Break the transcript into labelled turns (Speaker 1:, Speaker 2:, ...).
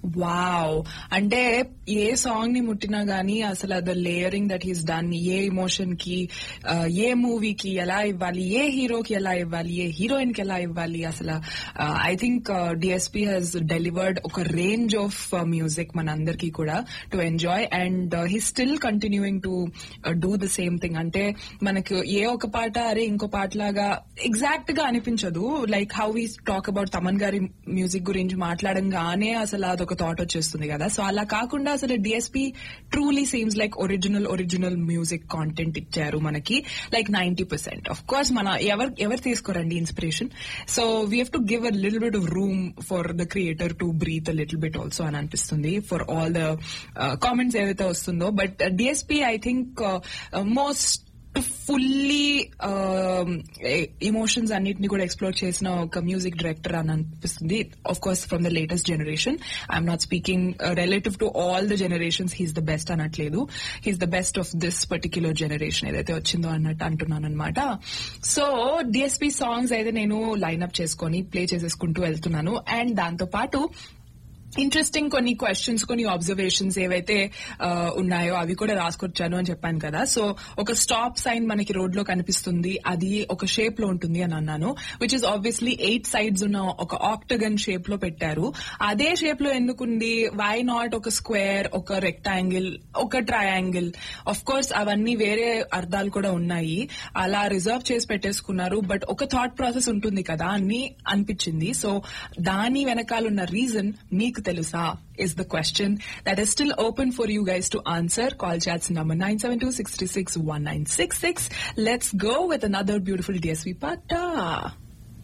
Speaker 1: Wow అంటే ఏ song ని ముట్టినా గానీ అసలు the layering that he's done a emotion కి ఆ, ఏ మూవీకి ఎలా ఇవ్వాలి ఏ హీరోకి ఎలా ఇవ్వాలి ఏ హీరోయిన్ కి ఎలా ఇవ్వాలి అసలు I think DSP he's delivered ఒక రేంజ్ ఆఫ్ మ్యూజిక్ మన అందరికీ కూడా to enjoy and he still continuing to do the same thing అంటే మనకు ఏ ఒక పాట అరే ఇంకో పాట లాగా ఎగ్జాక్ట్ గా అనిపించదు like how we talk about Thaman గారి మ్యూజిక్ గురించి మాట్లాడంగానే అసలు అదొక థాట్ వచ్చేస్తుంది కదా సో అలా కాకుండా అసలు DSP truly seems like original original music content ఇచ్చారు మనకి like ninety percent of course మన ఎవరు ఎవరు తీసుకోరండి inspiration so we have to give a little bit of room for the creator to breathe a little bit also అని అనిపిస్తుంది for all the comments ఏదైతే వస్తుందో but DSP I think most fully emotions అన్నిటిని కూడా explore చేసిన ఒక music director అని అనిపిస్తుంది of course from the latest generation I'm not speaking relative to all the generations he's the best అనట్లేదు he's the best of this particular generation ఏదైతే వచ్చిందో అన్నట్టు అంటున్నాను అనమాట సో డిఎస్పీ సాంగ్స్ అయితే నేను లైన్అప్ చేసుకొని ప్లే చేసేసుకుంటూ వెళ్తున్నాను అండ్ దాంతో పాటు ఇంట్రెస్టింగ్ కొన్ని క్వశ్చన్స్ కొన్ని అబ్జర్వేషన్స్ ఏవైతే ఆ, ఉన్నాయో అవి కూడా రాసుకొచ్చాను అని చెప్పాను కదా సో ఒక స్టాప్ సైన్ మనకి రోడ్ లో కనిపిస్తుంది అది ఒక షేప్ లో ఉంటుంది అని అన్నాను which is obviously eight sides ఉన్న ఒక ఆక్టగన్ షేప్ లో పెట్టారు అదే షేప్ లో ఎందుకుంది వై నాట్ ఒక స్క్వేర్ ఒక రెక్టాంగిల్ ఒక ట్రయాంగిల్ ఆఫ్ కోర్స్ అవన్నీ వేరే అర్థాలు కూడా ఉన్నాయి అలా రిజర్వ్ చేసి పెట్టేసుకున్నారు బట్ ఒక థాట్ ప్రాసెస్ ఉంటుంది కదా అని అనిపించింది సో దాని వెనకాలన్న రీజన్ మీకు తెలుసా is the question that is still open for you guys to answer. Call chats number 972-66-1966. Let's go with another beautiful DSV pata.